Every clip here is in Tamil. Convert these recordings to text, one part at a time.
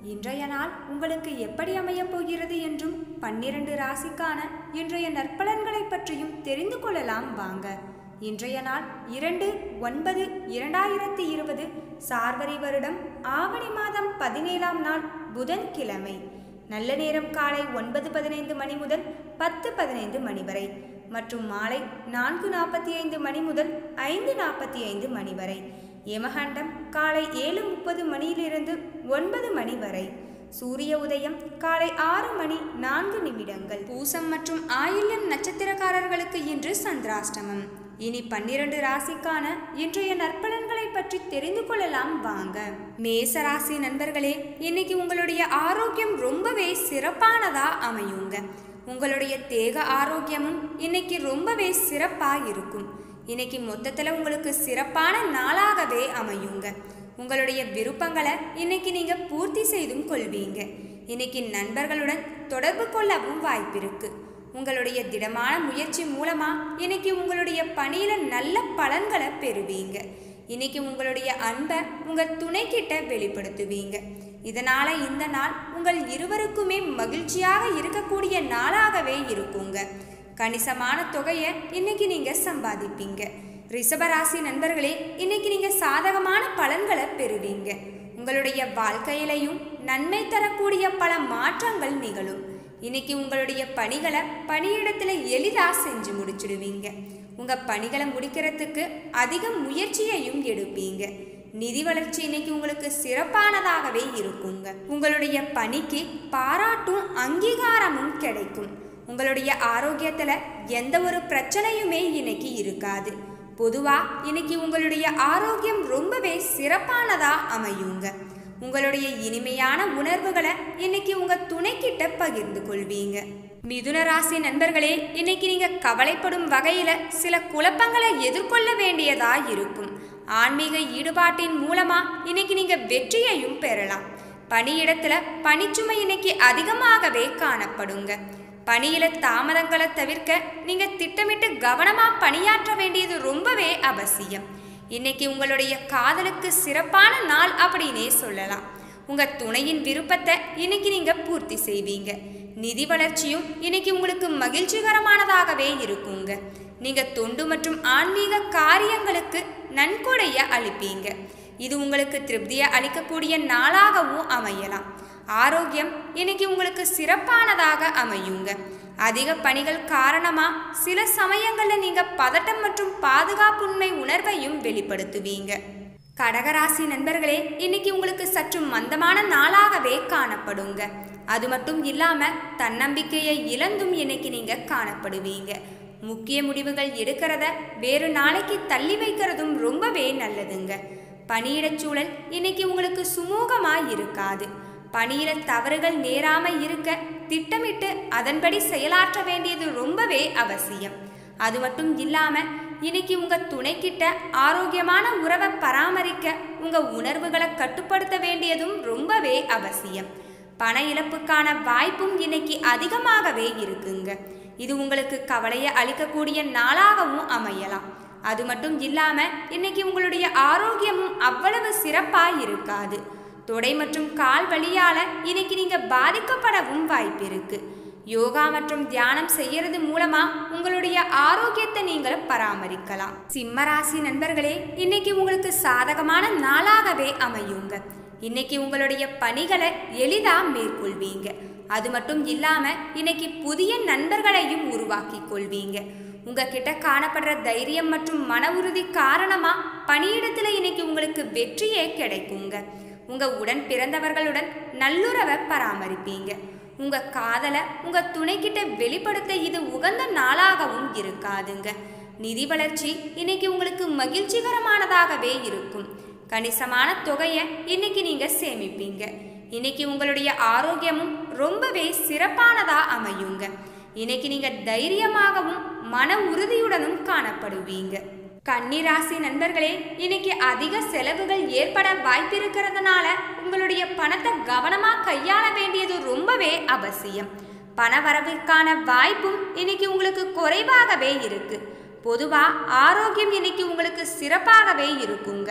இன்றைய நாள் உங்களுக்கு எப்படி அமையப் போகிறது என்றும் பன்னிரண்டு ராசிக்கான இன்றைய நற்பலன்களை பற்றியும் தெரிந்து கொள்ளலாம் வாங்க இன்றைய நாள் இரண்டு ஒன்பது இரண்டாயிரத்தி இருபது சார்வரி வருடம் ஆவணி மாதம் பதினேழாம் நாள் புதன்கிழமை நல்ல நேரம் காலை ஒன்பது பதினைந்து மணி முதல் பத்து பதினைந்து மணி வரை மற்றும் மாலை நான்கு நாற்பத்தி ஐந்து மணி முதல் ஐந்து நாற்பத்தி ஐந்து மணி வரை யமகண்டம் காலை ஏழு முப்பது மணியிலிருந்து ஒன்பது மணி வரை சூரிய உதயம் காலை ஆறு மணி நான்கு நிமிடங்கள் பூசம் மற்றும் ஆயில்யம் நட்சத்திரக்காரர்களுக்கு இன்று சந்திராஷ்டமம் இனி பன்னிரண்டு ராசிக்கான இன்றைய நற்பலன்களை பற்றி தெரிந்து கொள்ளலாம் வாங்க மேச ராசி நண்பர்களே இன்னைக்கு உங்களுடைய ஆரோக்கியம் ரொம்பவே சிறப்பானதா அமையுங்க உங்களுடைய தேக ஆரோக்கியமும் இன்னைக்கு ரொம்பவே சிறப்பா இருக்கும் இன்னைக்கு மொத்தத்தில் உங்களுக்கு சிறப்பான நாளாகவே அமையுங்க உங்களுடைய விருப்பங்களை இன்னைக்கு நீங்க பூர்த்தி செய்தும் கொள்வீங்க இன்னைக்கு நண்பர்களுடன் தொடர்பு கொள்ளவும் வாய்ப்பிருக்கு உங்களுடைய திடமான முயற்சி மூலமா இன்னைக்கு உங்களுடைய பணியில நல்ல பலன்களை பெறுவீங்க இன்னைக்கு உங்களுடைய அன்பை உங்க துணைக்கிட்ட வெளிப்படுத்துவீங்க இதனால இந்த நாள் உங்கள் இருவருக்குமே மகிழ்ச்சியாக இருக்கக்கூடிய நாளாகவே இருக்குங்க கணிசமான தொகையை இன்னைக்கு நீங்க சம்பாதிப்பீங்க ரிஷபராசி நண்பர்களே இன்னைக்கு நீங்க சாதகமான பலன்களை பெறுவீங்க உங்களுடைய வாழ்க்கையிலையும் நன்மை தரக்கூடிய பல மாற்றங்கள் நிகழும் இன்னைக்கு உங்களுடைய பணிகளை பணியிடத்துல எளிதா செஞ்சு முடிச்சிடுவீங்க உங்க பணிகளை முடிக்கிறதுக்கு அதிக முயற்சியையும் எடுப்பீங்க நிதி வளர்ச்சி இன்னைக்கு உங்களுக்கு சிறப்பானதாகவே இருக்குங்க உங்களுடைய பணிக்கு பாராட்டும் அங்கீகாரமும் கிடைக்கும் உங்களுடைய ஆரோக்கியத்துல எந்த ஒரு பிரச்சனையுமே இன்னைக்கு இருக்காது பொதுவா இன்னைக்கு உங்களுடைய ஆரோக்கியம் ரொம்பவே சிறப்பானதா அமையுங்க உங்களுடைய இனிமையான உணர்வுகளை இன்னைக்கு உங்க துணைக்கிட்ட பகிர்ந்து கொள்வீங்க மிதுன ராசி நண்பர்களே இன்னைக்கு நீங்க கவலைப்படும் வகையில சில குழப்பங்களை எதிர்கொள்ள வேண்டியதா இருக்கும் ஆன்மீக ஈடுபாட்டின் மூலமா இன்னைக்கு நீங்க வெற்றியையும் பெறலாம் பணியிடத்துல பணிச்சுமை இன்னைக்கு அதிகமாகவே காணப்படுங்க பணியில தாமதங்களை தவிர்க்க நீங்க திட்டமிட்டு கவனமா பணியாற்ற வேண்டியது ரொம்பவே அவசியம் இன்னைக்கு உங்களுடைய காதலுக்கு சிறப்பான நாள் அப்படின்னே சொல்லலாம் உங்க துணையின் விருப்பத்தை இன்னைக்கு நீங்க பூர்த்தி செய்வீங்க நிதி வளர்ச்சியும் இன்னைக்கு உங்களுக்கு மகிழ்ச்சிகரமானதாகவே இருக்குங்க நீங்க தொண்டு மற்றும் ஆன்மீக காரியங்களுக்கு நன்கொடைய அளிப்பீங்க இது உங்களுக்கு திருப்தியை அளிக்கக்கூடிய நாளாகவும் அமையலாம் ஆரோக்கியம் இன்னைக்கு உங்களுக்கு சிறப்பானதாக அமையுங்க அதிக பணிகள் காரணமா சில சமயங்கள்ல நீங்க பதட்டம் மற்றும் பாதுகாப்புண்மை உணர்வையும் வெளிப்படுத்துவீங்க கடகராசி நண்பர்களே இன்னைக்கு உங்களுக்கு சற்று மந்தமான நாளாகவே காணப்படுங்க அது மட்டும் இல்லாம தன்னம்பிக்கையை இழந்தும் இன்னைக்கு நீங்க காணப்படுவீங்க முக்கிய முடிவுகள் எடுக்கிறத வேறு நாளைக்கு தள்ளி வைக்கிறதும் ரொம்பவே நல்லதுங்க பணியிடச் சூழல் இன்னைக்கு உங்களுக்கு சுமூகமா இருக்காது பணியில தவறுகள் நேராம இருக்க திட்டமிட்டு அதன்படி செயலாற்ற வேண்டியது ரொம்பவே அவசியம் அது மட்டும் இல்லாம இன்னைக்கு உங்க துணைக்கிட்ட ஆரோக்கியமான உறவை பராமரிக்க உங்க உணர்வுகளை கட்டுப்படுத்த வேண்டியதும் ரொம்பவே அவசியம் பண இழப்புக்கான வாய்ப்பும் இன்னைக்கு அதிகமாகவே இருக்குங்க இது உங்களுக்கு கவலையை அளிக்கக்கூடிய நாளாகவும் அமையலாம் அது மட்டும் இல்லாம இன்னைக்கு உங்களுடைய ஆரோக்கியமும் அவ்வளவு சிறப்பா இருக்காது தொடை மற்றும் கால் வழியால இன்னைக்கு நீங்க பாதிக்கப்படவும் வாய்ப்பு இருக்கு யோகா மற்றும் தியானம் செய்யறது மூலமா உங்களுடைய ஆரோக்கியத்தை நீங்கள் பராமரிக்கலாம் சிம்மராசி நண்பர்களே இன்னைக்கு உங்களுக்கு சாதகமான நாளாகவே அமையுங்க இன்னைக்கு உங்களுடைய பணிகளை எளிதா மேற்கொள்வீங்க அது மட்டும் இல்லாம இன்னைக்கு புதிய நண்பர்களையும் உருவாக்கி கொள்வீங்க உங்ககிட்ட காணப்படுற தைரியம் மற்றும் மன உறுதி காரணமா பணியிடத்துல இன்னைக்கு உங்களுக்கு வெற்றியே கிடைக்குங்க உங்க உடன் பிறந்தவர்களுடன் நல்லுறவை பராமரிப்பீங்க உங்க காதலை உங்க துணைக்கிட்ட வெளிப்படுத்த இது உகந்த நாளாகவும் இருக்காதுங்க நிதி வளர்ச்சி இன்னைக்கு உங்களுக்கு மகிழ்ச்சிகரமானதாகவே இருக்கும் கணிசமான தொகையை இன்னைக்கு நீங்க சேமிப்பீங்க இன்னைக்கு உங்களுடைய ஆரோக்கியமும் ரொம்பவே சிறப்பானதா அமையுங்க இன்னைக்கு நீங்க தைரியமாகவும் மன உறுதியுடனும் காணப்படுவீங்க கன்னிராசி நண்பர்களே இன்னைக்கு அதிக செலவுகள் ஏற்பட வாய்ப்பிருக்கிறதுனால உங்களுடைய பணத்தை கவனமா கையாள வேண்டியது ரொம்பவே அவசியம் பண வரவிற்கான வாய்ப்பும் இன்னைக்கு உங்களுக்கு குறைவாகவே இருக்கு பொதுவா ஆரோக்கியம் இன்னைக்கு உங்களுக்கு சிறப்பாகவே இருக்குங்க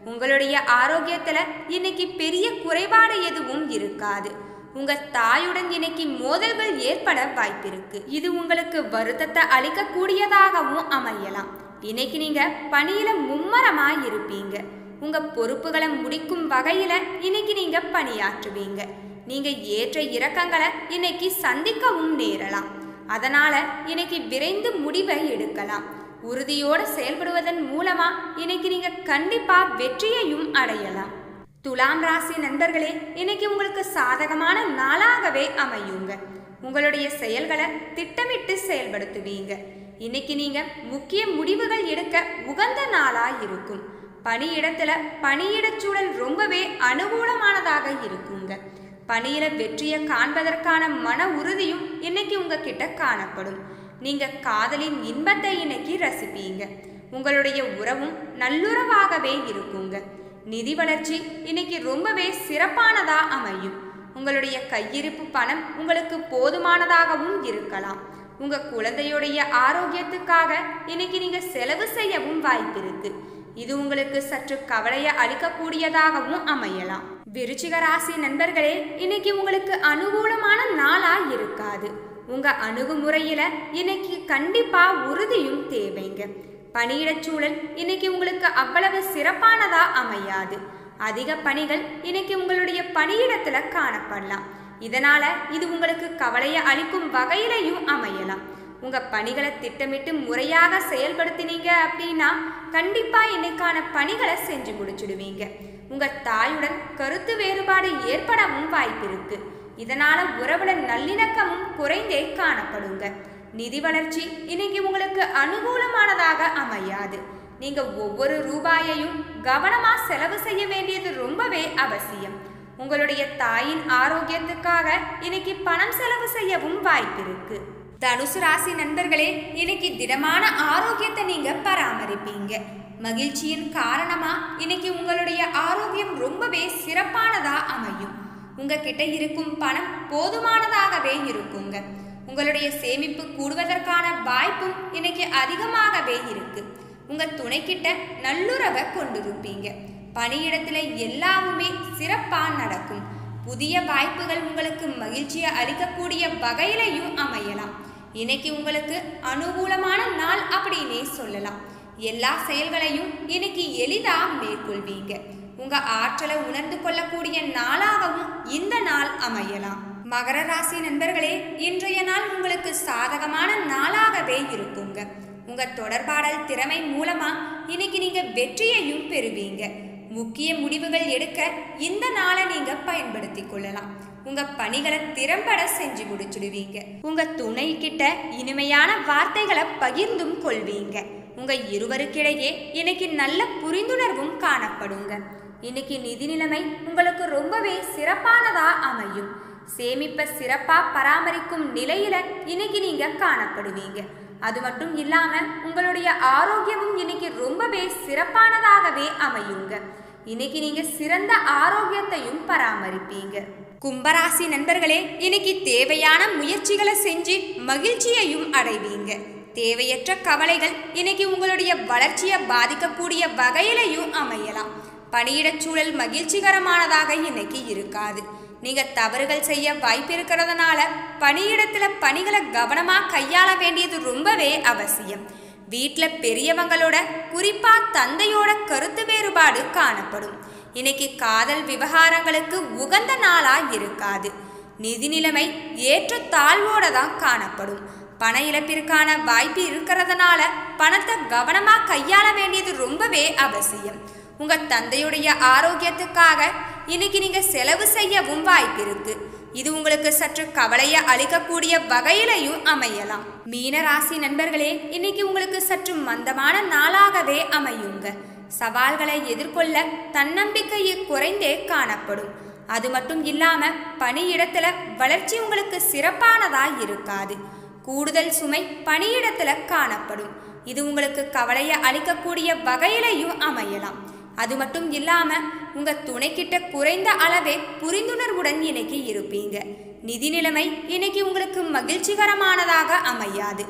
உங்களுடைய ஆரோக்கியத்துல இன்னைக்கு பெரிய குறைபாடு எதுவும் இருக்காது உங்க தாயுடன் இன்னைக்கு மோதல்கள் ஏற்பட வாய்ப்பிருக்கு இது உங்களுக்கு வருத்தத்தை அளிக்கக்கூடியதாகவும் அமையலாம் இன்னைக்கு நீங்க பணியில மும்மரமா இருப்பீங்க உங்க பொறுப்புகளை முடிக்கும் வகையில இன்னைக்கு நீங்க பணியாற்றுவீங்க நீங்க ஏற்ற இறக்கங்களை இன்னைக்கு சந்திக்கவும் நேரலாம் அதனால இன்னைக்கு விரைந்து முடிவை எடுக்கலாம் உறுதியோட செயல்படுவதன் மூலமா இன்னைக்கு நீங்க கண்டிப்பா வெற்றியையும் அடையலாம் துலாம் ராசி நண்பர்களே இன்னைக்கு உங்களுக்கு சாதகமான நாளாகவே அமையுங்க உங்களுடைய செயல்களை திட்டமிட்டு செயல்படுத்துவீங்க இன்னைக்கு நீங்க முக்கிய முடிவுகள் எடுக்க உகந்த நாளா இருக்கும் பணியிடத்துல பணியிடச் சூழல் ரொம்பவே அனுகூலமானதாக இருக்குங்க பணியில வெற்றியை காண்பதற்கான மன உறுதியும் இன்னைக்கு உங்ககிட்ட காணப்படும் நீங்க காதலின் இன்பத்தை இன்னைக்கு ரசிப்பீங்க உங்களுடைய உறவும் நல்லுறவாகவே இருக்குங்க நிதி வளர்ச்சி இன்னைக்கு ரொம்பவே சிறப்பானதா அமையும் உங்களுடைய கையிருப்பு பணம் உங்களுக்கு போதுமானதாகவும் இருக்கலாம் உங்க குழந்தையுடைய ஆரோக்கியத்துக்காக இன்னைக்கு நீங்க செலவு செய்யவும் வாய்ப்பிருக்கு இது உங்களுக்கு சற்று கவலைய அளிக்கக்கூடியதாகவும் அமையலாம் விருச்சிக ராசி நண்பர்களே இன்னைக்கு உங்களுக்கு அனுகூலமான நாளா இருக்காது உங்க அணுகுமுறையில இன்னைக்கு கண்டிப்பா உறுதியும் தேவைங்க பணியிடச் சூழல் இன்னைக்கு உங்களுக்கு அவ்வளவு சிறப்பானதா அமையாது அதிக பணிகள் இன்னைக்கு உங்களுடைய பணியிடத்துல காணப்படலாம் இதனால இது உங்களுக்கு கவலையை அளிக்கும் வகையிலையும் அமையலாம் உங்க பணிகளை திட்டமிட்டு முறையாக செயல்படுத்தினீங்க அப்படின்னா கண்டிப்பா இன்னைக்கான பணிகளை செஞ்சு முடிச்சிடுவீங்க உங்க தாயுடன் கருத்து வேறுபாடு ஏற்படவும் வாய்ப்பிருக்கு இதனால உறவுல நல்லிணக்கமும் குறைந்தே காணப்படுங்க நிதி வளர்ச்சி இன்னைக்கு உங்களுக்கு அனுகூலமானதாக அமையாது நீங்க ஒவ்வொரு ரூபாயையும் கவனமா செலவு செய்ய வேண்டியது ரொம்பவே அவசியம் உங்களுடைய தாயின் ஆரோக்கியத்துக்காக இன்னைக்கு பணம் செலவு செய்யவும் வாய்ப்பிருக்கு தனுசு ராசி நண்பர்களே இன்னைக்கு திடமான ஆரோக்கியத்தை நீங்க பராமரிப்பீங்க மகிழ்ச்சியின் காரணமா இன்னைக்கு உங்களுடைய ஆரோக்கியம் ரொம்பவே சிறப்பானதா அமையும் உங்ககிட்ட இருக்கும் பணம் போதுமானதாகவே இருக்குங்க உங்களுடைய சேமிப்பு கூடுவதற்கான வாய்ப்பும் இன்னைக்கு அதிகமாகவே இருக்கு உங்க துணைக்கிட்ட நல்லுறவை கொண்டிருப்பீங்க பணியிடத்துல எல்லாமுமே சிறப்பா நடக்கும் புதிய வாய்ப்புகள் உங்களுக்கு மகிழ்ச்சியை அளிக்கக்கூடிய வகையிலையும் அமையலாம் இன்னைக்கு உங்களுக்கு அனுகூலமான நாள் அப்படின்னே சொல்லலாம் எல்லா செயல்களையும் இன்னைக்கு எளிதா மேற்கொள்வீங்க உங்க ஆற்றலை உணர்ந்து கொள்ளக்கூடிய நாளாகவும் இந்த நாள் அமையலாம் மகர ராசி நண்பர்களே இன்றைய நாள் உங்களுக்கு சாதகமான நாளாகவே இருக்குங்க உங்க தொடர்பாடல் திறமை மூலமா இன்னைக்கு நீங்க வெற்றியையும் பெறுவீங்க முக்கிய முடிவுகள் எடுக்க இந்த நாளை நீங்க பயன்படுத்தி கொள்ளலாம் உங்க பணிகளை திறம்பட செஞ்சு முடிச்சிடுவீங்க உங்க துணை கிட்ட இனிமையான வார்த்தைகளை பகிர்ந்தும் கொள்வீங்க உங்க இருவருக்கிடையே இன்னைக்கு நல்ல புரிந்துணர்வும் காணப்படுங்க இன்னைக்கு நிதி நிலைமை உங்களுக்கு ரொம்பவே சிறப்பானதா அமையும் சேமிப்பை சிறப்பா பராமரிக்கும் நிலையில இன்னைக்கு நீங்க காணப்படுவீங்க அது மட்டும் இல்லாம உங்களுடைய ஆரோக்கியமும் இன்னைக்கு ரொம்பவே சிறப்பானதாகவே அமையுங்க இன்னைக்கு நீங்க சிறந்த ஆரோக்கியத்தையும் பராமரிப்பீங்க கும்பராசி நண்பர்களே இன்னைக்கு தேவையான முயற்சிகளை செஞ்சு மகிழ்ச்சியையும் அடைவீங்க தேவையற்ற கவலைகள் இன்னைக்கு உங்களுடைய வளர்ச்சியை பாதிக்கக்கூடிய வகையிலையும் அமையலாம் பணியிடச் சூழல் மகிழ்ச்சிகரமானதாக இன்னைக்கு இருக்காது நீங்க தவறுகள் செய்ய வாய்ப்பு இருக்கிறதுனால பணியிடத்துல பணிகளை கவனமா கையாள வேண்டியது ரொம்பவே அவசியம் வீட்ல பெரியவங்களோட குறிப்பா தந்தையோட கருத்து வேறுபாடு காணப்படும் இன்னைக்கு காதல் விவகாரங்களுக்கு உகந்த நாளா இருக்காது நிதி நிலைமை ஏற்ற தாழ்வோட தான் காணப்படும் பண இழப்பிற்கான வாய்ப்பு இருக்கிறதுனால பணத்தை கவனமா கையாள வேண்டியது ரொம்பவே அவசியம் உங்க தந்தையுடைய ஆரோக்கியத்துக்காக இன்னைக்கு நீங்க செலவு செய்யவும் வாய்ப்பு இருக்கு இது உங்களுக்கு சற்று கவலையை அளிக்கக்கூடிய வகையிலையும் அமையலாம் மீன ராசி நண்பர்களே இன்னைக்கு உங்களுக்கு சற்று மந்தமான நாளாகவே அமையுங்க சவால்களை எதிர்கொள்ள தன்னம்பிக்கையை குறைந்தே காணப்படும் அது மட்டும் இல்லாம பணியிடத்துல வளர்ச்சி உங்களுக்கு சிறப்பானதா இருக்காது கூடுதல் சுமை பணியிடத்துல காணப்படும் இது உங்களுக்கு கவலையை அளிக்கக்கூடிய வகையிலையும் அமையலாம் அது மட்டும் இல்லாம உங்க துணைக்கிட்ட குறைந்த அளவே புரிந்துணர்வுடன் இன்னைக்கு இருப்பீங்க நிதி நிலைமை இன்னைக்கு உங்களுக்கு மகிழ்ச்சிகரமானதாக அமையாது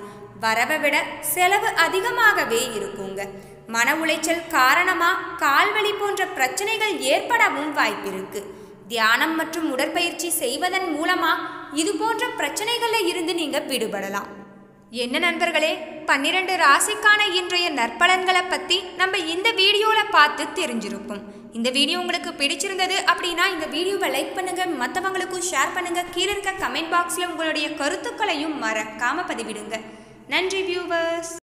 வரவை விட செலவு அதிகமாகவே இருக்குங்க மன உளைச்சல் காரணமா கால்வலி போன்ற பிரச்சனைகள் ஏற்படவும் வாய்ப்பிருக்கு தியானம் மற்றும் உடற்பயிற்சி செய்வதன் மூலமா இது போன்ற பிரச்சனைகளில் இருந்து நீங்க விடுபடலாம் என்ன நண்பர்களே பன்னிரண்டு ராசிக்கான இன்றைய நற்பலன்களை பற்றி நம்ம இந்த வீடியோவில் பார்த்து தெரிஞ்சிருப்போம் இந்த வீடியோ உங்களுக்கு பிடிச்சிருந்தது அப்படின்னா இந்த வீடியோவை லைக் பண்ணுங்க மற்றவங்களுக்கும் ஷேர் பண்ணுங்க கீழே இருக்க கமெண்ட் பாக்ஸில் உங்களுடைய கருத்துக்களையும் மறக்காம பதிவிடுங்க நன்றி வியூவர்ஸ்